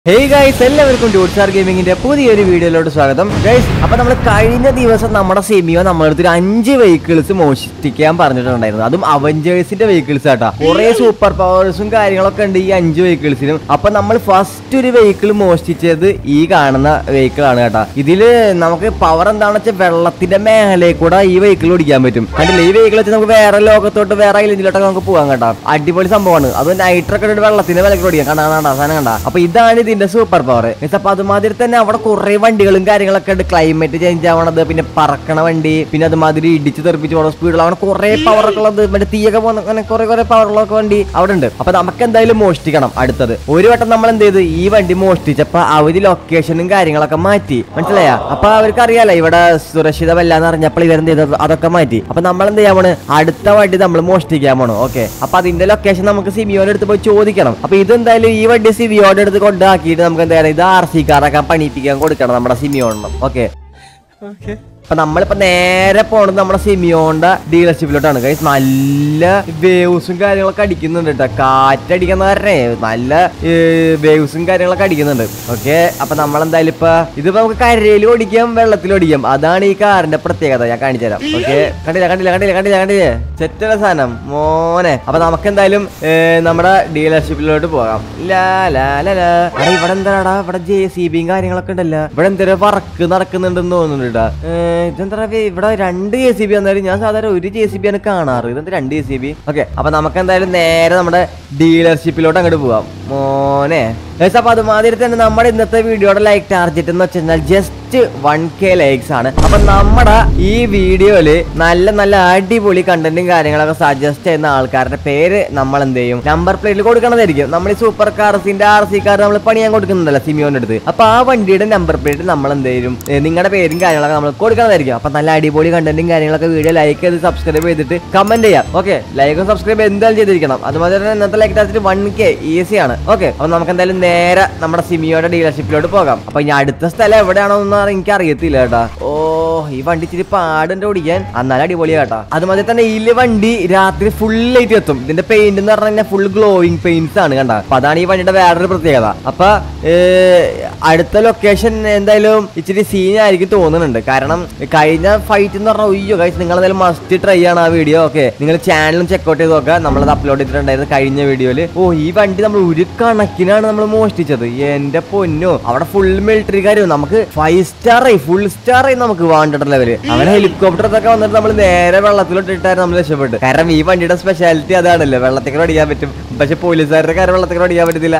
Hey guys എല്ലാവർക്കും ഡ്യൂട്ട്സാർ ഗെയിമിങ്ങിന്റെ പുതിയൊരു വീഡിയോയിലോട്ട് സ്വാഗതം ഗൈസ് അപ്പൊ നമ്മൾ കഴിഞ്ഞ ദിവസം നമ്മുടെ സെമിയോ നമ്മളടുത്ത് ഒരു അഞ്ച് വെഹിക്കിൾസ് മോഷ്ടിക്കാൻ പറഞ്ഞിട്ടുണ്ടായിരുന്നു അതും അവഞ്ചേഴ്സിന്റെ വെഹിക്കിൾസ് ആട്ടാ കുറെ സൂപ്പർ പവേഴ്സും കാര്യങ്ങളൊക്കെ ഉണ്ട് ഈ അഞ്ച് വെഹിക്കിൾസിനും അപ്പൊ നമ്മൾ ഫസ്റ്റ് ഒരു വെഹിക്കിൾ മോഷ്ടിച്ചത് ഈ കാണുന്ന വെഹിക്കിൾ ആണ് കേട്ടാ ഇതില് നമുക്ക് പവർ എന്താണെന്ന് വെച്ചാൽ വെള്ളത്തിന്റെ മേലെ കൂടെ ഈ വെഹിക്കിൾ ഓടിക്കാൻ പറ്റും കണ്ടില്ലേ ഈ വെഹിക്കിൾ വെച്ച് നമുക്ക് വേറെ ലോകത്തോട്ട് വേറെ ഐലൻഡിലോട്ടൊക്കെ നമുക്ക് പോകാൻ കേട്ടാ അടിപൊളി സംഭവമാണ് അത് നൈട്രൊക്കെ ഇട്ടിട്ട് വെള്ളത്തിന്റെ വിലക്ക് ഓടിക്കാം കണ്ടാ കണ്ടാ സാധനം കണ്ട അപ്പൊ ഇതാണ് ഇതിന്റെ സൂപ്പർ പവർ അപ്പൊ അതുമാതിരി തന്നെ അവിടെ കുറെ വണ്ടികളും കാര്യങ്ങളൊക്കെ ഉണ്ട് ക്ലൈമറ്റ് ചേഞ്ച് ആവണത് പിന്നെ പറക്കണ വണ്ടി പിന്നെ അതുമാതിരി ഇടിച്ച് തെറിപ്പിച്ച് പോണ സ്പീഡിൽ അവിടെ കുറെ പവർ ഒക്കെ ഉള്ളത് മറ്റേ തീയൊക്കെ പോകുന്ന അങ്ങനെ കുറെ കുറെ പവറുകളൊക്കെ വണ്ടി അവിടെ ഉണ്ട് അപ്പൊ നമുക്ക് എന്തായാലും മോഷ്ടിക്കണം അടുത്തത് ഒരു വട്ടം നമ്മൾ എന്ത് ചെയ്ത് ഈ വണ്ടി മോഷ്ടിച്ചപ്പോ അവര് ലൊക്കേഷനും കാര്യങ്ങളൊക്കെ മാറ്റി മനസ്സിലായ അപ്പൊ അവർക്ക് അറിയാലോ ഇവിടെ സുരക്ഷിതമല്ല എന്ന് അറിഞ്ഞപ്പോൾ ഇവരെന്ത് ചെയ്തത് അതൊക്കെ മാറ്റി അപ്പൊ നമ്മൾ എന്ത് ചെയ്യാൻ പോണ് അടുത്ത വണ്ടി നമ്മൾ മോഷ്ടിക്കാൻ പോണു ഓക്കെ അപ്പൊ അതിന്റെ ലൊക്കേഷൻ നമുക്ക് സിമിയോന്റെ അടുത്ത് പോയി ചോദിക്കണം അപ്പൊ ഇതെന്തായാലും ഈ വണ്ടി സിമിയോന്റെ അടുത്ത് കൊണ്ടാക്കിയിട്ട് നമുക്ക് എന്തായാലും ഇത് ആർ സി കാറൊക്കെ പണിയിപ്പിക്കാൻ കൊടുക്കണം നമ്മുടെ സിമിയോണം ഓക്കെ അപ്പൊ നമ്മളിപ്പോ നേരെ പോണത് നമ്മുടെ സിമിയോന്റെ ഡീലർഷിപ്പിലോട്ടാണ് ഗൈസ് നല്ല വേവ്സും കാര്യങ്ങളൊക്കെ അടിക്കുന്നുണ്ട് കേട്ടോ കാറ്റടിക്കുന്ന കാരണേ നല്ല വേവ്സും കാര്യങ്ങളൊക്കെ അടിക്കുന്നുണ്ട് ഓക്കെ അപ്പൊ നമ്മളെന്തായാലും ഇപ്പൊ ഇതിപ്പോ നമുക്ക് കരയിൽ ഓടിക്കാം വെള്ളത്തിൽ ഓടിക്കാം അതാണ് ഈ കാറിന്റെ പ്രത്യേകത ഞാൻ കാണിച്ചു തരാം ഓക്കെ കണ്ടില്ല കണ്ടില്ല കണ്ടില്ല കണ്ടില്ല കണ്ടില്ലേ സെറ്റുള്ള സാധനം മോനെ അപ്പൊ നമുക്ക് എന്തായാലും ഏ, നമ്മുടെ ഡീലർഷിപ്പിലോട്ട് പോകാം ലാ ലാ ലാ ലാ എടാ, ഇവിടെ എന്താടാ ഇവിടെ ജെ സി ബിയും കാര്യങ്ങളൊക്കെ ഉണ്ടല്ലോ ഇവിടെ എന്തൊരു വർക്ക് നടക്കുന്നുണ്ടെന്ന് തോന്നുന്നുണ്ട് കേട്ടാ ഇതെന്താ ഇവിടെ രണ്ട് ജെ സി ബി വന്നാലും ഞാൻ സാധാരണ ഒരു ജെ സി ബി ആണ് കാണാറ് ഇതെന്താ രണ്ട് ജെ സി ബി ഓക്കെ അപ്പൊ നമുക്ക് എന്തായാലും നേരെ നമ്മുടെ ഡീലർഷിപ്പിലോട്ട് അങ്ങോട്ട് പോവാം മോനെ Guys, അപ്പൊ അതുമാതിരി തന്നെ നമ്മുടെ ഇന്നത്തെ വീഡിയോയുടെ ലൈക്ക് ടാർഗറ്റ് എന്ന് വെച്ചാൽ ജസ്റ്റ് വൺ കെ ലൈക്സ് ആണ് അപ്പൊ നമ്മുടെ ഈ വീഡിയോയില് നല്ല നല്ല അടിപൊളി കണ്ടന്റും കാര്യങ്ങളൊക്കെ സജസ്റ്റ് ചെയ്യുന്ന ആൾക്കാരുടെ പേര് നമ്മൾ എന്ത് ചെയ്യും നമ്പർ പ്ലേറ്റിൽ കൊടുക്കണതായിരിക്കും നമ്മൾ ഈ സൂപ്പർ കാർസിന്റെ ആർ സി കാർ നമ്മൾ പണിയാൻ കൊടുക്കുന്നുണ്ടല്ലോ സിമിയോന്റെ അടുത്ത് അപ്പൊ ആ വണ്ടിയുടെ നമ്പർ പ്ലേറ്റ് നമ്മൾ എന്ത് ചെയ്യും ഏ, നിങ്ങളുടെ പേരും കാര്യങ്ങളൊക്കെ നമ്മൾ കൊടുക്കണതായിരിക്കും അപ്പൊ നല്ല അടിപൊളി കണ്ടന്റും കാര്യങ്ങളൊക്കെ വീഡിയോ ലൈക്ക് ചെയ്ത് സബ്സ്ക്രൈബ് ചെയ്തിട്ട് കമന്റ് ചെയ്യാം ഓക്കെ ലൈക്കും സബ്സ്ക്രൈബ് എന്തായാലും ചെയ്തിരിക്കണം അതുമാതിരി തന്നെ ഇന്നത്തെ like target one K easy ആണ് ഓക്കെ അപ്പൊ നമുക്ക് എന്തായാലും നേരെ നമ്മുടെ സിമിയോയുടെ ഡീലർഷിപ്പിലോട്ട് പോകാം അപ്പൊ ഇനി അടുത്ത സ്ഥലം എവിടെയാണോന്ന് എനിക്ക് അറിയത്തില്ല കേട്ടാ ഓ ഈ വണ്ടി ഇച്ചിരി പാടുണ്ട് ഓടിക്കാൻ എന്നാലും അടിപൊളിയാ കേട്ടാ അതുമാതിരി തന്നെ ഈ വണ്ടി രാത്രി ഫുൾ ലൈറ്റ് എത്തും ഇതിന്റെ പെയിന്റ് എന്ന് പറഞ്ഞു കഴിഞ്ഞാൽ ഫുൾ ഗ്ലോയിങ് പെയിന്റ്സ് ആണ് കണ്ട അപ്പൊ അതാണ് ഈ വണ്ടിയുടെ വേറൊരു പ്രത്യേകത അപ്പൊ ഏ, അടുത്ത ലൊക്കേഷൻ എന്തായാലും ഇച്ചിരി സീൻ ആയിരിക്കും തോന്നുന്നുണ്ട് കാരണം കഴിഞ്ഞ ഫൈറ്റ് എന്ന് പറഞ്ഞാൽ ഉയ്യോ കഴിച്ച് നിങ്ങൾ എന്തായാലും മസ്റ്റ് ട്രൈ ആണ് ആ വീഡിയോ ഓക്കെ നിങ്ങൾ ചാനലും ചെക്കൗട്ട് ചെയ്ത് നോക്കുക നമ്മളത് അപ്ലോഡ് ചെയ്തിട്ടുണ്ടായിരുന്നു കഴിഞ്ഞ വീഡിയോയില് ഓ ഈ വണ്ടി നമ്മൾ ഒരു കണക്കിനാണ് നമ്മൾ മോഷ്ടിച്ചത് എന്റെ പൊന്നോ അവിടെ ഫുൾ മിലിറ്ററി കാര്യം നമുക്ക് ഫൈവ് സ്റ്റാർ ആയി ഫുൾ സ്റ്റാർ ആയി നമുക്ക് വാണ്ടഡ് ലെവല് അങ്ങനെ ഹെലികോപ്റ്റർ ഒക്കെ വന്നിട്ട് നമ്മൾ നേരെ വെള്ളത്തിലോട്ട് ഇട്ടായിരുന്നു നമ്മൾ രക്ഷപ്പെട്ടു കാരണം ഈ വണ്ടിയുടെ സ്പെഷ്യാലിറ്റി അതാണല്ലോ വെള്ളത്തിൽ അടിക്കാൻ പറ്റും പക്ഷെ പോലീസുകാരുടെ കാര്യം വെള്ളത്തിൽ അടിക്കാൻ പറ്റത്തില്ല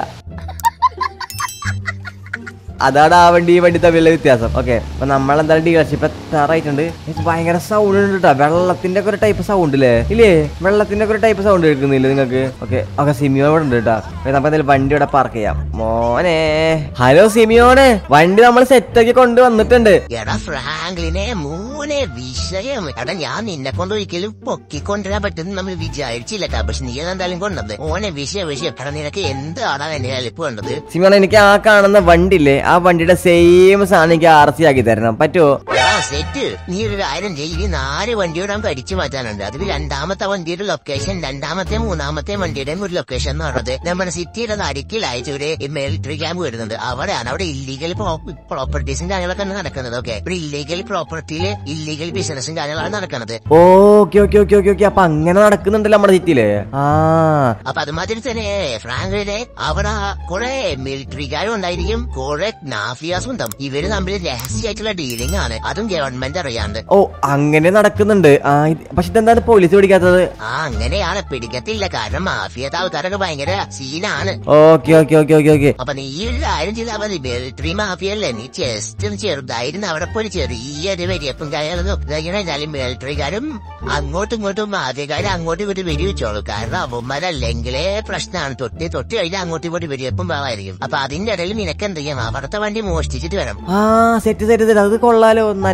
അതാണ് ആ വണ്ടി ഈ വണ്ടി തമ്മിലുള്ള വ്യത്യാസം ഓക്കെ അപ്പൊ നമ്മൾ എന്തായാലും ഡീലർഷിപ്പ് എത്താറായിട്ടുണ്ട് ഇത് ഭയങ്കര സൗണ്ട് ഉണ്ട് കേട്ടോ വെള്ളത്തിന്റെ ഒക്കെ ഒരു ടൈപ്പ് സൗണ്ട് ഇല്ലേ ഇല്ലേ വെള്ളത്തിന്റെ ഒക്കെ ഒരു ടൈപ്പ് സൗണ്ട് കേൾക്കുന്നില്ലേ നിങ്ങൾക്ക് ഓക്കെ ഓക്കെ സിമിയോ ഇവിടെ ഉണ്ട് കേട്ടോ അപ്പൊ നമുക്ക് എന്തായാലും വണ്ടി ഇവിടെ പാർക്ക് ചെയ്യാം മോനെ ഹലോ സിമിയോനെ വണ്ടി നമ്മൾ സെറ്റ് ആക്കി കൊണ്ടുവന്നിട്ടുണ്ട് എടാ ഫ്രാങ്ക്ലിനെ മൂന്ന് വിഷയം എടാ ഞാൻ നിന്നെ കൊണ്ട് ഒരിക്കലും പൊക്കിക്കൊണ്ടുവരാൻ പറ്റുന്ന നമ്മൾ വിചാരിച്ചില്ല ട്ടാ. പക്ഷെ നീ എന്തായാലും കൊണ്ടത് ഓനെ വിഷയം വിഷയം എടാ നിനക്ക് എന്താണ് എന്നെ ഹെൽപ്പ് വേണ്ടത് സിമിയോനെ എനിക്ക് ആ കാണുന്ന വണ്ടി ഇല്ലേ ആ വണ്ടിയുടെ സെയിം സാധനം എനിക്ക് ആർ സി ആക്കി തരണം പറ്റുമോ എടാ സെറ്റ് നീ ഒരു കാര്യം ചെയ്യ് ഈ നാല് വണ്ടിയോടെ നമുക്ക് അടിച്ചു മാറ്റാനുണ്ട് അതിൽ രണ്ടാമത്തെ വണ്ടിയുടെ ലൊക്കേഷൻ രണ്ടാമത്തെ മൂന്നാമത്തെ വണ്ടിയുടെയും ഒരു ലൊക്കേഷൻ എന്ന് പറയുന്നത് നമ്മുടെ സിറ്റിയുടെ നടുക്കിലായിട്ട് ഒരു മിലിറ്ററി ക്യാമ്പ് വരുന്നുണ്ട് അവിടെയാണ് അവിടെ ഇല്ലീഗൽ പ്രോപ്പർട്ടീസും കാര്യങ്ങളൊക്കെ നടക്കുന്നത് ഓക്കെ ഇവിടെ ഇല്ലീഗൽ പ്രോപ്പർട്ടിയിൽ ഇല്ലീഗൽ ബിസിനസ്സും കാര്യങ്ങളാണ് നടക്കുന്നത് okay okay okay okay okay അപ്പൊ അങ്ങനെ നടക്കുന്നുണ്ടല്ലോ നമ്മുടെ സിറ്റിയില് ആ അപ്പൊ അതുമാതിരി തന്നെ ഫ്രാങ്കിലെ അവിടെ കുറെ മിലിറ്ററിക്കാരും ഉണ്ടായിരിക്കും കുറെ നാഫിയാസും ഉണ്ടാവും ഇവര് തമ്മിൽ രഹസ്യമായിട്ടുള്ള ഡീലിംഗ് ആണ് അതും ഗവൺമെന്റ് അറിയാണ്ട് ഓ അങ്ങനെ നടക്കുന്നുണ്ട് ആ ഇത് പക്ഷെ ഇതെന്താണ് പോലീസ് പിടിക്കാത്തത് ആ അങ്ങനെയാണ് പിടിക്കത്തില്ല കാരണം മാഫിയത്തെ ആൾക്കാരൊക്കെ ഭയങ്കര സീനാണ് okay okay okay okay okay അപ്പൊ നീ ഒരു കാര്യം ചെയ്താൽ മതി മിലിറ്ററി മാഫിയല്ലേ നീ ജസ്റ്റ് ഒന്ന് ചെറുതായിരുന്നു അവിടെ പോയി ചെറിയൊരു വെടിയപ്പും കാര്യങ്ങളും കഴിഞ്ഞാലും മിലിറ്ററിക്കാരും അങ്ങോട്ടും ഇങ്ങോട്ടും മാഫിയക്കാരും അങ്ങോട്ടും ഇങ്ങോട്ടും വെടിവെച്ചോളൂ കാരണം അവന്മാരല്ലെങ്കിലേ പ്രശ്നമാണ് തൊട്ടി തൊട്ടി കഴിഞ്ഞാൽ അങ്ങോട്ടും ഇങ്ങോട്ടും വെടിയപ്പും ഭാഗമായിരിക്കും അപ്പൊ അതിന്റെ ഇടയിൽ നിനക്ക് എന്ത് ചെയ്യാം അവിടുത്തെ വണ്ടി മോഷ്ടിച്ചിട്ട് വരണം ആ സെറ്റ് സെറ്റ് സെറ്റ് അത് കൊള്ളാലോ നല്ല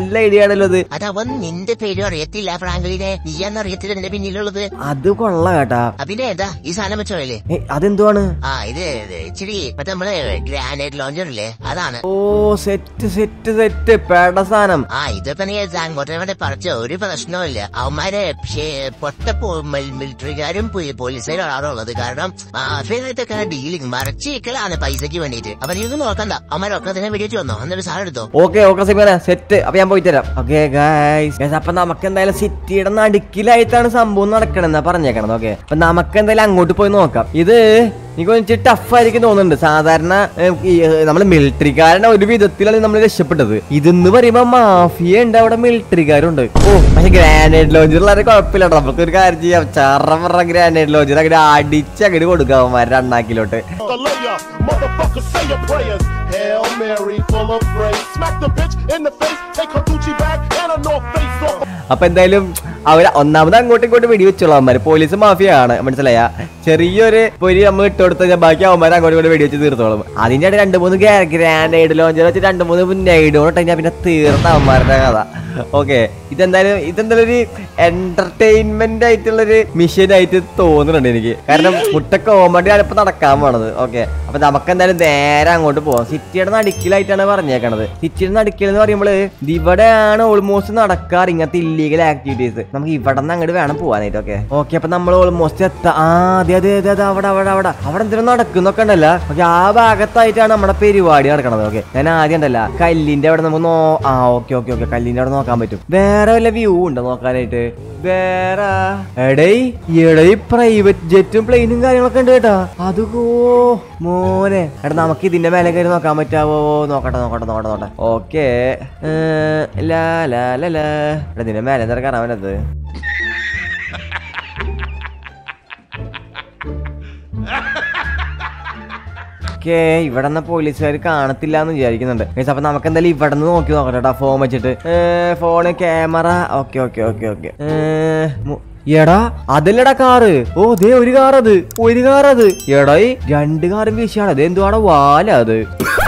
നല്ല ഐഡിയ ആണല്ലോ ഇത് അതവൻ നിന്റെ പേരും അറിയത്തില്ല ഫ്രാങ്ക്ലിനെ നീയാന്ന് അറിയത്തില്ല നിന്റെ പിന്നിലുള്ളത് അത് കൊള്ള കേട്ടാ പിന്നെ എന്താ ഈ സാധനം വെച്ചോല്ലേ ഏ, അതെന്തുവാണ് ആ ഇത് ഇത് ഇച്ചിരി മറ്റേ നമ്മളെ ഗ്രാനൈറ്റ് ലോഞ്ചർ ഇല്ലേ അതാണ് ഓ സെറ്റ് സെറ്റ് സെറ്റ് പേട സാധനം ആ ഇതിപ്പോ നീ അങ്ങോട്ട് വേണ്ടി പറിച്ച ഒരു പ്രശ്നവുമില്ല അവന്മാരെ പക്ഷേ പൊട്ട മിലിറ്ററിക്കാരും പോലീസുകാരും ആണ് ഉള്ളത് കാരണം മാഫിയായിട്ടൊക്കെ ഡീലിംഗ് മറച്ചിക്കലാണ് പൈസക്ക് വേണ്ടിയിട്ട് അപ്പൊ നീ ഒന്നും നോക്കണ്ട അവന്മാരൊക്കെ തന്നെ വെടിവെച്ച് വന്നോ എന്നിട്ട് സാധനം എടുത്തോ ഓക്കെ ഓക്കെ സിമേന സെറ്റ് അപ്പൊ ഞാൻ പോയി തരാം ഓക്കെ ഗൈസ് അപ്പൊ നമുക്ക് എന്തായാലും സിറ്റിയുടെ നടുക്കിലായിട്ടാണ് സംഭവം നടക്കണെന്നാ പറഞ്ഞേക്കണത് ഓക്കെ അപ്പൊ നമുക്ക് എന്തായാലും അങ്ങോട്ട് പോയി നോക്കാം ഇത് എനിക്ക് കുറച്ച് ടഫ് ആയിരിക്കും തോന്നുന്നുണ്ട് സാധാരണ നമ്മൾ മിലിറ്ററിക്കാരനെ ഒരു വിധത്തിലാണ് നമ്മൾ രക്ഷപ്പെട്ടത് ഇതെന്ന് പറയുമ്പോ മാഫിയ ഉണ്ട് അവിടെ മിലിറ്ററിക്കാരുണ്ട് ഓ പക്ഷെ ഗ്രാനൈഡ് ലോഞ്ചർ വളരെ കുഴപ്പമില്ല നമുക്ക് ഒരു കാര്യം ചെയ്യാം ചറ പറ ഗ്രാനൈഡ് ലോഞ്ചർ അങ്ങനെ അടിച്ച് അങ്ങോട്ട് കൊടുക്കാം അവന്മാരെ രണ്ടാക്കിലോട്ട് Galea, motherfucker, say your prayers. Hail Mary, full of grace. Smack the bitch in the face, take her Gucci bag and a North Face off. അപ്പൊ എന്തായാലും അവര് ഒന്നാമത് അങ്ങോട്ടും ഇങ്ങോട്ടും വെടിവെച്ചോളൂ അവന്മാര് പോലീസ് മാഫിയ ആണ് മനസ്സിലായ ചെറിയൊരു പൊരി നമ്മൾ ഇട്ട് കൊടുത്തു കഴിഞ്ഞാൽ ബാക്കി അവന്മാർ അങ്ങോട്ടും ഇങ്ങോട്ട് വെടിവെച്ച് തീർത്തോളും അതിന്റെ ഇടയിൽ രണ്ട് മൂന്ന് ഗ്രാൻഡ് ലോഞ്ചർ വെച്ച് രണ്ട് മൂന്ന് നൈഡോൺ ഇട്ട് കഴിഞ്ഞാൽ പിന്നെ തീർത്ത അവന്മാരുടെ കഥ ഓക്കെ ഇതെന്തായാലും ഇതെന്തായാലും ഒരു എന്റർടൈൻമെന്റ് ആയിട്ടുള്ളൊരു മിഷൻ ആയിട്ട് തോന്നുന്നുണ്ട് എനിക്ക് കാരണം മുട്ട കോമഡിയാണ് ഇപ്പൊ നടക്കാൻ പോണത് ഓക്കെ അപ്പൊ നമുക്ക് എന്തായാലും നേരെ അങ്ങോട്ട് പോവാം സിറ്റിയുടെ നടുക്കിലായിട്ടാണ് പറഞ്ഞേക്കണത് സിറ്റിയുടെ നടുക്കിൽ എന്ന് പറയുമ്പോൾ ഇവിടെയാണ് ഓൾമോസ്റ്റ് നടക്കാറ് ഇങ്ങനത്തെ ഇല്ലീഗൽ ആക്ടിവിറ്റീസ് നമുക്ക് ഇവിടെ നിന്ന് അങ്ങോട്ട് വേണം പോവാനായിട്ട് ഓക്കെ ഓക്കെ അപ്പൊ നമ്മൾ ഓൾമോസ്റ്റ് എത്താം ആ അതെ അതെ അതെ അതെ അവിടെ അവിടെ അവിടെ അവിടെ എന്തെങ്കിലും നടക്കുന്നൊക്കെ ഉണ്ടല്ല ഓക്കെ ആ ഭാഗത്തായിട്ടാണ് നമ്മുടെ പരിപാടി നടക്കണത് ഓക്കെ ഞാൻ ആദ്യം ഉണ്ടല്ല കല്ലിന്റെ അവിടെ നമുക്ക് നോ ആ ഓക്കെ ഓക്കെ ഓക്കെ കല്ലിന്റെ അവിടെ നോക്കാൻ പറ്റും വേറെ വല്ല വ്യൂ ഉണ്ടോ നോക്കാനായിട്ട് വേറെ എടേ എടേ പ്രൈവറ്റ് ജെറ്റും പ്ലെയിനും കാര്യങ്ങളൊക്കെ ഉണ്ട് കേട്ടാ അത് ഓ മോനെ എടാ നമുക്ക് ഇതിന്റെ മേലെ കയറി നോക്കാൻ പറ്റാവോ നോക്കട്ടെ നോക്കട്ടെ നോക്കട്ടെ നോക്കട്ടെ ഓക്കെ ലാ ലാ ലാ ലാ എടാ ഇതിന്റെ മേലെ എന്താ കാണാൻ പറ്റത് ഓക്കെ ഇവിടെ നിന്ന് പോലീസുകാർ കാണത്തില്ല എന്ന് വിചാരിക്കുന്നുണ്ട് Guys, അപ്പൊ നമുക്ക് എന്തായാലും ഇവിടെ നിന്ന് നോക്കി നോക്കട്ടെ കേട്ടോ ഫോൺ വെച്ചിട്ട് phone camera okay okay okay okay എടാ അതല്ലടാ കാറ് ഓ ദേ ഒരു കാർ അത് ഒരു കാർ അത് എടാ ഈ രണ്ട് കാറും വീശിയാണ് അത് എന്തുവാടാ വാല അത്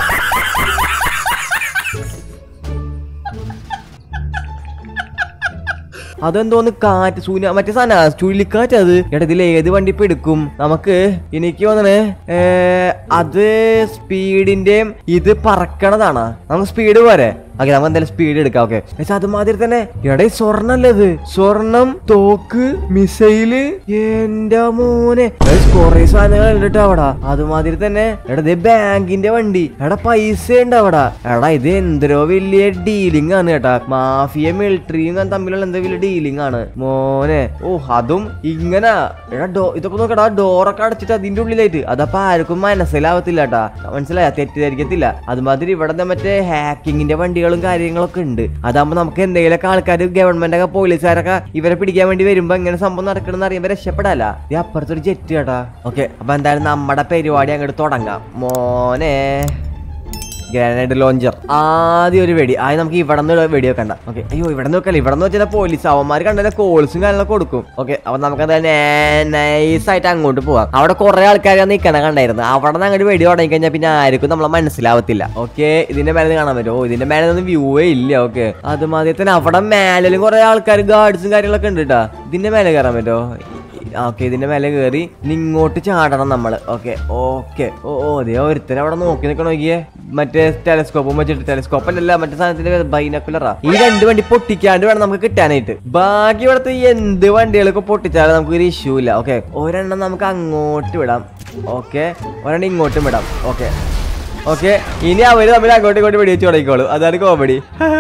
അതെന്തോന്ന് കാറ്റ് സൂര്യ മറ്റേ സാധന ചുഴലിക്കാറ്റ് അത് എടാ ഇതിൽ ഏത് വണ്ടി ഇപ്പൊ എടുക്കും നമുക്ക് എനിക്ക് തോന്നണേ ഏ, അത് സ്പീഡിന്റെയും ഇത് പറക്കണതാണ് നമുക്ക് സ്പീഡ് പോരെ ഓക്കെ നമുക്ക് എന്തായാലും സ്പീഡ് എടുക്കാം ഓക്കെ പക്ഷെ അതുമാതിരി തന്നെ എടേ സ്വർണ്ണല്ലേ ഇത് സ്വർണം തോക്ക് മിസൈല് എന്റെ മോനെ കൊറേ സാധനങ്ങൾ ഉണ്ട് കേട്ടോ അവിടെ അതുമാതിരി തന്നെ എടാ ഇത് ബാങ്കിന്റെ വണ്ടി എടാ പൈസ ഉണ്ട് അവിടെ എടാ ഇത് എന്തരോ വലിയ ഡീലിംഗ് ആണ് കേട്ടാ മാഫിയ മിലിറ്ററിയും തമ്മിലുള്ള എന്തോ വലിയ ഡീലിംഗ് ആണ് മോനെ ഓ അതും ഇങ്ങനെ എടാ ഡോ ഇതൊക്കെ നോക്കടാ ഡോറൊക്കെ അടച്ചിട്ട് അതിന്റെ ഉള്ളിലായിട്ട് അതപ്പോ ആർക്കും മനസ്സിലാവത്തില്ല കേട്ടാ മനസ്സിലായ തെറ്റിദ്ധരിക്കത്തില്ല അതുമാതിരി ഇവിടെ മറ്റേ ഹാക്കിങ്ങിന്റെ വണ്ടികളും കാര്യങ്ങളൊക്കെ ഉണ്ട് അതാകുമ്പോ നമുക്ക് എന്തെങ്കിലുമൊക്കെ ആൾക്കാർ ഗവൺമെന്റ് ഒക്കെ പോലീസുകാരൊക്കെ ഇവരെ പിടിക്കാൻ വേണ്ടി വരുമ്പോ ഇങ്ങനെ സംഭവം നടക്കണമെന്ന് അറിയുമ്പോ രക്ഷപ്പെടാല ഈ അപ്പുറത്തൊരു ജെറ്റ് കേട്ടാ ഓക്കെ അപ്പൊ എന്തായാലും നമ്മുടെ പരിപാടി അങ്ങോട്ട് തുടങ്ങാം മോനെ ഗ്രാനൈഡ് ലോഞ്ചർ ആദ്യം ഒരു വെടി ആദ്യം നമുക്ക് ഇവിടെ നിന്ന് വെടി വെക്കണ്ട ഓക്കെ അയ്യോ ഇവിടെ നിന്ന് വെക്കല്ല ഇവിടെ നിന്ന് വെച്ചാൽ പോലീസ് അവന്മാർ കണ്ടാലും കോൾസും കാര്യങ്ങളൊക്കെ കൊടുക്കും ഓക്കെ അപ്പൊ നമുക്ക് നൈസായിട്ട് അങ്ങോട്ട് പോവാം അവിടെ കുറെ ആൾക്കാർ നിൽക്കണ കണ്ടായിരുന്നു അവിടെ നിന്ന് അങ്ങോട്ട് വെടി തുടങ്ങി കഴിഞ്ഞാൽ പിന്നെ ആർക്കും നമ്മളെ മനസ്സിലാവത്തില്ല ഓക്കെ ഇതിന്റെ മേലെ നിന്ന് കാണാൻ പറ്റുമോ ഓ, ഇതിന്റെ മേലെ ഒന്നും വ്യൂവേ ഇല്ല ഓക്കെ അതുമാതിരി തന്നെ അവിടെ മേലും കുറെ ആൾക്കാർ ഗാർഡ്സും കാര്യങ്ങളൊക്കെ ഉണ്ട് കേട്ടാ ഇതിന്റെ മേലെ കയറാൻ പറ്റുമോ ഓക്കെ ഇതിന്റെ മേലെ കയറി ഇനി ഇങ്ങോട്ട് ചാടണം നമ്മള് ഓക്കെ ഓക്കെ ഓ ഓ അതേ ഒരുത്തരം അവിടെ നോക്കി നിൽക്കണോ നോക്കിയേ മറ്റേ ടെലസ്കോപ്പും വെച്ചിട്ട് ടെലസ്കോപ്പ് അല്ലല്ല മറ്റേ സാധനത്തിന്റെ ബൈനക്കുലറാ ഈ രണ്ട് വണ്ടി പൊട്ടിക്കാണ്ട് വേണം നമുക്ക് കിട്ടാനായിട്ട് ബാക്കി ഇവിടുത്തെ എന്ത് വണ്ടികളൊക്കെ പൊട്ടിച്ചാലും നമുക്ക് ഒരു ഇഷ്യൂ ഇല്ല ഓക്കെ ഒരെണ്ണം നമുക്ക് അങ്ങോട്ട് വിടാം ഓക്കെ ഒരെണ്ണം ഇങ്ങോട്ടും വിടാം ഓക്കെ ഓക്കെ ഇനി അവര് തമ്മിൽ അങ്ങോട്ടും ഇങ്ങോട്ടും വെടിവെച്ച് തുടങ്ങിക്കോളും അതാണ് കോമഡി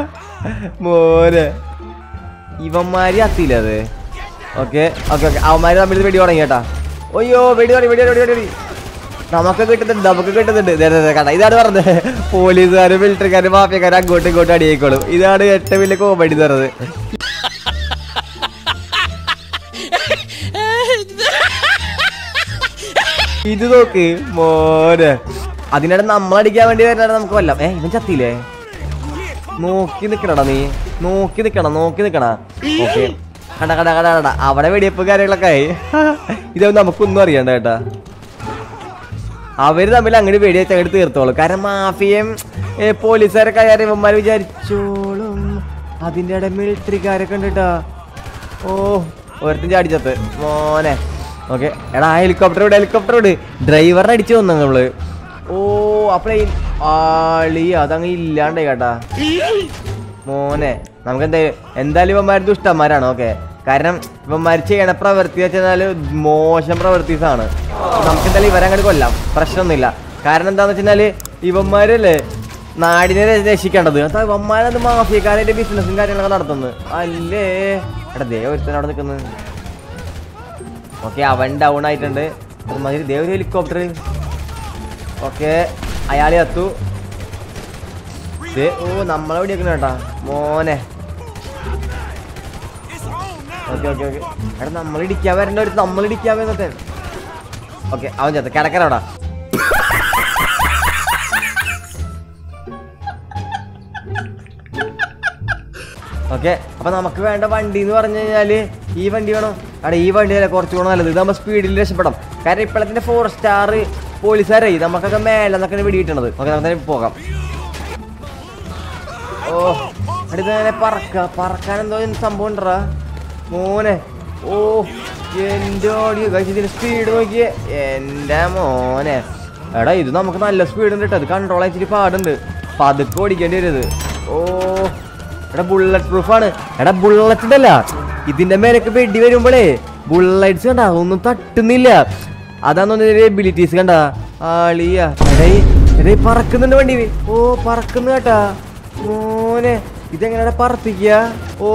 മോനെ ഇവന്മാര് അത്തിയില്ല അത് ഓക്കെ ഓക്കെ ഓക്കെ അവന്മാര് തമ്മിൽ വെടി തുടങ്ങി കേട്ടാ അയ്യോ വെടി തുടങ്ങി വെടി വെടി വെടി വെടി നമുക്ക് കിട്ടുന്നുണ്ട് നമുക്ക് കിട്ടുന്നുണ്ട് ദേ, ദേ, ദേ, കണ്ട ഇതാണ് പറഞ്ഞത് പോലീസുകാരും മിലിറ്ററിക്കാരും മാഫിയക്കാരും അങ്ങോട്ടും ഇങ്ങോട്ടും അടിയേക്കോളും ഇതാണ് ഏറ്റവും വലിയ കോമഡി എന്ന് പറയുന്നത് ഇത് നോക്ക് മോനെ അതിനിടെ നമ്മളടിക്കാൻ വേണ്ടി വരുന്ന നമുക്ക് കൊല്ലാം ഏ ഇവൻ ചത്തിയില്ലേ നോക്കി നിക്കണടാ നീ നോക്കി നിക്കണം നോക്കി നിക്കണ ഓക്കെ കട കട കട കട അവിടെ വെടിയപ്പ് കാര്യങ്ങളൊക്കെ ആയി ഇതൊന്നും നമുക്കൊന്നും അറിയണ്ട കേട്ടാ അവര് തമ്മിൽ അങ്ങോട്ട് വെടിവെച്ച് അങ്ങോട്ട് തീർത്തോളും കാരണം മാഫിയയും ഏ, പോലീസുകാരൊക്കെ ആയാലും ഇവന്മാര് വിചാരിച്ചോളും അതിന്റെ ഇടയിൽ മിലിറ്ററിക്കാരൊക്കെ ഉണ്ട് കേട്ടാ ഓ ഒരുത്തും ചാടിച്ചത്ത് മോനെ ഓക്കെ എടാ ആ ഹെലികോപ്റ്റർ വിട് ഹെലികോപ്റ്റർ വിട് ഡ്രൈവറിനെ അടിച്ചു വന്നു നമ്മള് ഓ അപ്പളേ ആളി അതങ്ങ് ഇല്ലാണ്ടേ കേട്ടാ മോനെ നമുക്ക് എന്തായാലും എന്തായാലും ഇവന്മാർ ദുഷ്ടന്മാരാണ് ഓക്കെ കാരണം ഇവന്മാർ ചെയ്യണ പ്രവൃത്തി വെച്ചാൽ മോശം പ്രവൃത്തീസാണ് നമുക്ക് എന്തായാലും ഇവരെ അങ്ങോട്ട് കൊല്ലാം പ്രശ്നമൊന്നുമില്ല കാരണം എന്താന്ന് വെച്ചാല് ഇവന്മാരല്ലേ നാടിനെ ര- രക്ഷിക്കേണ്ടത് അതാ ഇവന്മാരത് മാഫിയക്കാരായിട്ട് ബിസിനസ്സും കാര്യങ്ങളൊക്കെ നടത്തുന്നത് അല്ലേ എടാ ദേ ഒരുത്തൻ അവിടെ നിൽക്കുന്നത് ഓക്കെ അവൻ ഡൗൺ ആയിട്ടുണ്ട് അതുമാതിരി ദേ ഒരു ഹെലികോപ്റ്റർ ഓക്കെ അയാളെ എത്തു ദേ, ഓ നമ്മളെ വെടിയേക്കണ കേട്ടാ മോനെ ഓക്കെ ഓക്കെ ഓക്കെ എടാ നമ്മൾ ഇടിക്കാൻ വരേണ്ട ഒരു നമ്മൾ ഇടിക്കാൻ വരുന്നത്തെ ഓക്കെ അവൻ ചേർത്ത് കിടക്കനോടാ ഓക്കെ അപ്പൊ നമുക്ക് വേണ്ട വണ്ടി എന്ന് പറഞ്ഞു കഴിഞ്ഞാല് ഈ വണ്ടി വേണം അവിടെ ഈ വണ്ടി അല്ല കുറച്ചുകൂടെ നല്ലത് ഇത് നമ്മൾ സ്പീഡിൽ രക്ഷപ്പെടാം കാരണം ഇപ്പോഴത്തെ ഫോർ സ്റ്റാർ പോലീസുകാരായി നമുക്കൊക്കെ മേലെ നിന്നൊക്കെ വെടിയിട്ടണത് ഓക്കെ നമുക്ക് തന്നെ പോകാം ഓ അടുത്തങ്ങനെ പറക്ക പറക്കാൻ എന്തോ സംഭവം ഉണ്ടറാ മോനെ ഓ എന്റെ ഓടിയോ കഴിച്ച് ഇതിന് സ്പീഡ് നോക്കിയേ എന്റെ മോനെ എടാ ഇത് നമുക്ക് നല്ല സ്പീഡ് ഉണ്ട് കേട്ടോ അത് കൺട്രോൾ ആയിട്ട് പാടുണ്ട് പതുക്കെ ഓടിക്കേണ്ടി വരും ഇത് ഓ എടാ ബുള്ളറ്റ് പ്രൂഫാണ് എടാ ബുള്ളറ്റ് ഉണ്ടല്ല ഇതിന്റെ മേലേക്ക് വെടി വരുമ്പോഴേ ബുള്ളറ്റ്സ് കണ്ടാ ഒന്നും തട്ടുന്നില്ല അതാന്ന് എബിലിറ്റീസ് കണ്ട ആളിയാ എടേ എടേ പറക്കുന്നുണ്ട് വണ്ടി ഓ പറക്കുന്നു കേട്ടാ മോനെ ഇതെങ്ങനെയാ പറപ്പിക്കുക ഓ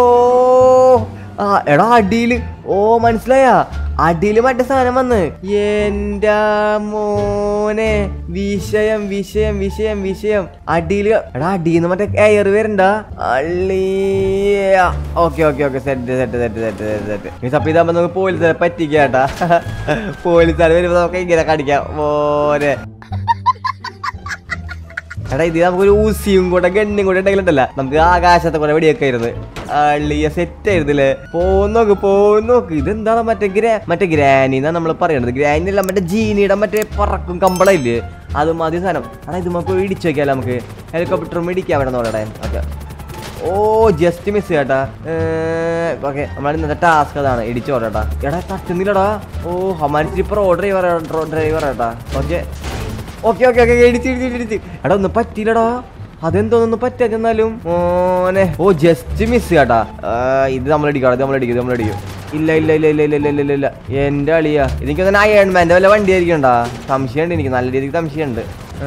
ആ എടാ അടിയില് ഓ മനസ്സിലായ അടിയില് മറ്റേ സാധനം വന്ന് എന്റെ മോനെ വിഷയം വിഷയം വിഷയം വിഷയം അടിയില് എടാ അടിയിന്ന് മറ്റേ എയർ വരണ്ട അള്ളിയ okay okay okay set set set set set set ഈ സപ്പ് ഇതാകുമ്പോ നമുക്ക് പോലീസുകാരെ പറ്റിക്കാട്ടാ പോലീസുകാർ വരുമ്പോ നമുക്ക് ഇങ്ങനെ കടിക്കാം മോനെ എടാ ഇത് നമുക്കൊരു ഊസിയും കൂടെ ഗണ്ണും കൂടെ ഉണ്ടെങ്കിലുണ്ടല്ല നമുക്ക് ആകാശത്തെ കൂടെ വെടിയൊക്കെ ആയിരുന്നു അള്ളിയ സെറ്റ് ആയിരുന്നില്ലേ പോന്നോക്ക് പോന്നോക്ക് ഇതെന്താണ് മറ്റേ ഗ്രാ മറ്റേ ഗ്രാനി എന്നാ നമ്മൾ പറയണത് ഗ്രാനി അല്ല മറ്റേ ജീനിയുടെ മറ്റേ പറക്കും കമ്പളയില്ലേ അത് മതി സാധനം എടാ ഇത് നമുക്ക് ഇടിച്ചു വെക്കാം നമുക്ക് ഹെലികോപ്റ്ററും ഇടിക്കാൻ വേണം നോടെ ഓക്കെ ഓ ജസ്റ്റ് മിസ് കേട്ടാ ഓക്കെ നമ്മുടെ ഇന്നത്തെ ടാസ്ക് അതാണ് ഇടിച്ചു ഓടാ എടാ തട്ടുന്നില്ലടാ ഓ ഹമാരി പ്രോ ഡ്രൈവർ ഡ്രൈവർ ഏട്ടാ ഓക്കെ ഓക്കെ ഓക്കെ ഓക്കെ ഇടിച്ച് ഇടിച്ച് ഇടിച്ച് എടാ ഒന്നും പറ്റിയില്ലടാ അതെന്തോന്നൊന്നും പറ്റാതെന്നാലും മോനെ ഓ ജസ്റ്റ് മിസ് കേട്ടാ ആ, ഇത് നമ്മൾ അടിക്കാം ഇത് നമ്മൾ അടിക്കും ഇത് നമ്മൾ അടിക്കും ഇല്ല ഇല്ല ഇല്ല ഇല്ല ഇല്ല ഇല്ല ഇല്ല ഇല്ല ഇല്ല എന്റെ അളിയാ എനിക്ക് തന്നെ അയൺമാന്റെ വല്ല വണ്ടി ആയിരിക്കണ്ടാ സംശയമുണ്ട് എനിക്ക് നല്ല രീതിക്ക് സംശയമുണ്ട്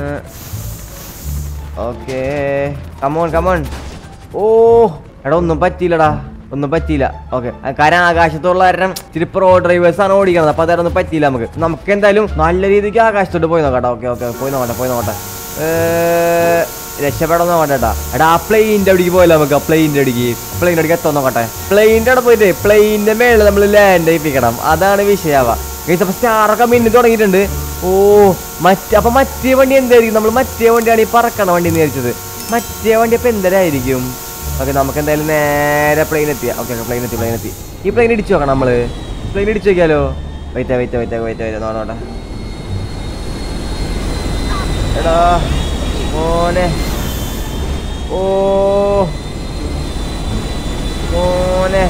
ഓക്കേ കമോൺ കമോൺ ഓ എടാ ഒന്നും പറ്റിയില്ലടാ ഒന്നും പറ്റിയില്ല ഓക്കെ കാരണം ആകാശത്തുള്ള കാരണം ഇച്ചിരി പ്രോ ഡ്രൈവേഴ്സ് ആണ് ഓടിക്കണത് അപ്പൊ അതൊന്നും പറ്റിയില്ല നമുക്ക് നമുക്ക് എന്തായാലും നല്ല രീതിക്ക് ആകാശത്തോട്ട് പോയി നോക്കട്ടെ ഓക്കെ ഓക്കെ പോയി നോക്കട്ടെ പോയി നോക്കട്ടെ ഏർ, രക്ഷപ്പെടാൻ നോക്കട്ടെ ഏട്ടാ എടാ ആ പ്ലെയിൻ്റെ അടിക്ക് പോയല്ലോ നമുക്ക് ആ പ്ലെയിൻ്റെ അടിക്ക് പ്ലെയിൻ്റെ അടിക്ക് എത്താൻ നോക്കട്ടെ പ്ലെയിൻ്റെ അവിടെ പോയിട്ട് പ്ലെയിൻ്റെ മേളിൽ നമ്മൾ ലാൻഡ് ചെയ്യിപ്പിക്കണം അതാണ് വിഷയാവ ഗൈസ് അപ്പൊ സ്റ്റാറൊക്കെ മിന്നി തുടങ്ങിയിട്ടുണ്ട് ഓ മറ്റേ അപ്പൊ മറ്റേ വണ്ടി എന്തായിരിക്കും നമ്മൾ മറ്റേ വണ്ടിയാണ് ഈ പറക്കണ വണ്ടി എന്ന് വിചാരിച്ചത് മറ്റേ വണ്ടി അപ്പൊ എന്തരായിരിക്കും ഓക്കെ നമുക്ക് എന്തായാലും നേരെ പ്ലെയിൻ എത്തിയ ഓക്കെ ഓക്കെ പ്ലെയിൻ എത്തി പ്ലെയിൻ എത്തി ഈ പ്ലെയിൻ ഇടിച്ചു നോക്കണം നമ്മള് പ്ലെയിൻ ഇടിച്ചു നോക്കിയാലോ wait wait wait wait wait നോടോട്ടെ എടാ മോനെ ഓ മോനെ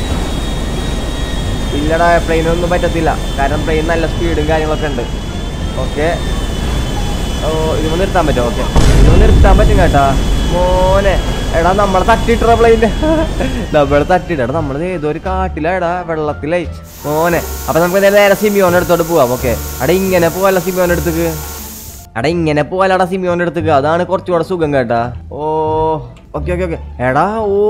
ഇല്ലടാ പ്ലെയിനൊന്നും പറ്റത്തില്ല കാരണം പ്ലെയിൻ നല്ല സ്പീഡും കാര്യങ്ങളൊക്കെ ഉണ്ട് ഓക്കെ ഓ ഇത് നിർത്താൻ പറ്റും ഓക്കെ ഇത് നിർത്താൻ പറ്റും കേട്ടാ മോനെ എടാ നമ്മളെ തട്ടിട്ട പ്ലെയിൻ്റെ നമ്മളെ തട്ടിട്ട എടാ നമ്മളത് ഏതോ ഒരു കാട്ടിലാടാ വെള്ളത്തിലായി മോനെ അപ്പൊ നമുക്ക് നേരെ നേരെ സിമിയോന്റെ അടുത്തോട്ട് പോവാം ഓക്കെ എടാ ഇങ്ങനെ പോവല്ല സിമിയോന്റെ അടുത്തേക്ക് എടാ ഇങ്ങനെ പോവാലടാ സിമിയോന്റെ അടുത്തേക്ക് അതാണ് കുറച്ചുകൂടെ സുഖം കേട്ടാ ഓ ഓക്കെ ഓക്കെ ഓക്കെ എടാ ഓ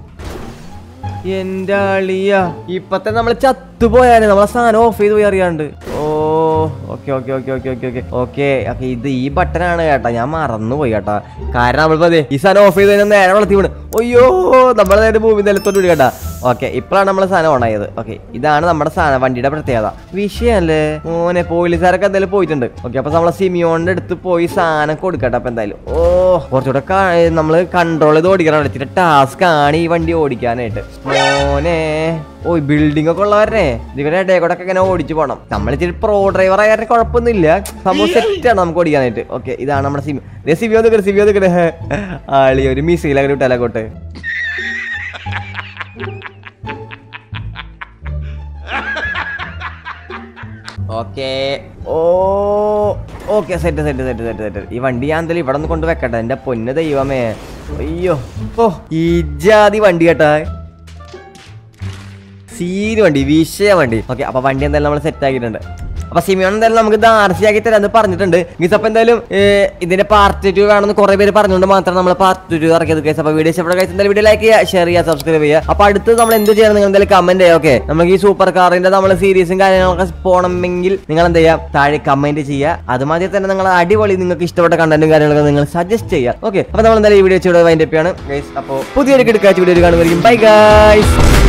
എന്റെ അളിയ ഇപ്പത്തെ നമ്മൾ ചത്തുപോയാലേ നമ്മളെ സാധനം ഓഫ് ചെയ്ത് പോയി അറിയാണ്ട് ഓ okay okay okay okay okay okay okay okay ഇത് ഈ ബട്ടനാണ് കേട്ടാ ഞാൻ മറന്നു പോയി കേട്ടാ കാരണം നമ്മളിപ്പോ അതെ ഈ സാധനം ഓഫ് ചെയ്ത് കഴിഞ്ഞാൽ നേരെ വളർത്തി വീണ് അയ്യോ നമ്മളെ നേരെ ഭൂമി നിലത്തോട്ട് വിടുക കേട്ടാ ഓക്കെ ഇപ്പോഴാണ് നമ്മളെ സാധനം ഓണായത് ഓക്കെ ഇതാണ് നമ്മുടെ സാധനം വണ്ടിയുടെ പ്രത്യേകത വിഷയല്ലേ മോനെ പോലീസുകാരൊക്കെ എന്തായാലും പോയിട്ടുണ്ട് ഓക്കെ അപ്പൊ നമ്മളെ സിമിയോണിന്റെ അടുത്ത് പോയി സാധനം കൊടുക്കട്ടെ അപ്പൊ എന്തായാലും ഓ കുറച്ചുകൂടെ നമ്മൾ കൺട്രോൾ ചെയ്ത് ഓടിക്കണം ഇച്ചിരി ടാസ്ക് ആണ് ഈ വണ്ടി ഓടിക്കാനായിട്ട് മോനെ ഓ ബിൽഡിംഗ് ഒക്കെ ഉള്ളവരെ ഇവരുടെ ഇടയിൽ കൂടെ ഒക്കെ ഇങ്ങനെ ഓടിച്ചു പോകണം നമ്മൾ ഇച്ചിരി പ്രോ ഡ്രൈവർ ആയാലും കുഴപ്പമൊന്നുമില്ല സംഭവം സെറ്റാണ് നമുക്ക് ഓടിക്കാനായിട്ട് ഓക്കെ ഇതാണ് നമ്മുടെ സിമി സിവിയോ നിൽക്കട്ടെ സിവിയോ നിൽക്കട്ടെ ആളി ഒരു മിസൈൽ അങ്ങനെ വിട്ടാലോട്ട് ഓക്കെ ഓ okay set set set set set ഈ വണ്ടി ഞാൻ എന്തായാലും ഇവിടെ ഒന്ന് കൊണ്ട് വെക്കട്ടെ എന്റെ പൊന്ന് ദൈവമേ അയ്യോ ഓ ഈ ജാതി വണ്ടി കേട്ടാ സീന് വണ്ടി വിഷയ വണ്ടി ഓക്കെ അപ്പൊ വണ്ടി എന്തായാലും നമ്മൾ സെറ്റ് ആക്കിയിട്ടുണ്ട് അപ്പൊ സിമിയോൺ എന്തായാലും നമുക്ക് ഇത് ആർ സി ആക്കി തരാന്ന് പറഞ്ഞിട്ടുണ്ട് ഗീസ് അപ്പൊ എന്തായാലും ഏർ, ഇതിന്റെ പാർട്ട് ടു വേണമെന്ന് കുറെ പേര് പറഞ്ഞുകൊണ്ട് മാത്രം നമ്മൾ പാർട്ട് ടു ഇറക്കിയത് ഗൈസ് അപ്പൊ വീഡിയോ ഇഷ്ടപ്പെട്ട ഗൈസ് എന്തായാലും വീഡിയോ ലൈക്ക് ചെയ്യുക ഷെയർ ചെയ്യുക സബ്സ്ക്രൈബ് ചെയ്യുക അപ്പൊ അടുത്ത് നമ്മൾ എന്ത് ചെയ്യണം നിങ്ങൾ എന്തായാലും കമന്റ് ചെയ്യുക ഓക്കെ നമുക്ക് ഈ സൂപ്പർ കാറിന്റെ നമ്മൾ സീരീസും കാര്യങ്ങളൊക്കെ പോകണമെങ്കിൽ നിങ്ങൾ എന്ത് ചെയ്യുക താഴെ കമന്റ് ചെയ്യുക അതുമാതിരി തന്നെ നിങ്ങൾ അടിപൊളി നിങ്ങൾക്ക് ഇഷ്ടപ്പെട്ട കണ്ടന്റും കാര്യങ്ങളൊക്കെ നിങ്ങൾ സജസ്റ്റ് ചെയ്യുക ഓക്കെ അപ്പൊ നമ്മൾ എന്തായാലും ഈ വീഡിയോ ചെയ്ത് വൈൻഡ് അപ്പ് ആണ് ഗൈസ് അപ്പോൾ പുതിയൊരു കിടക്കാച്ച വീഡിയോ കാണുമായിരിക്കും ബൈ ഗൈസ്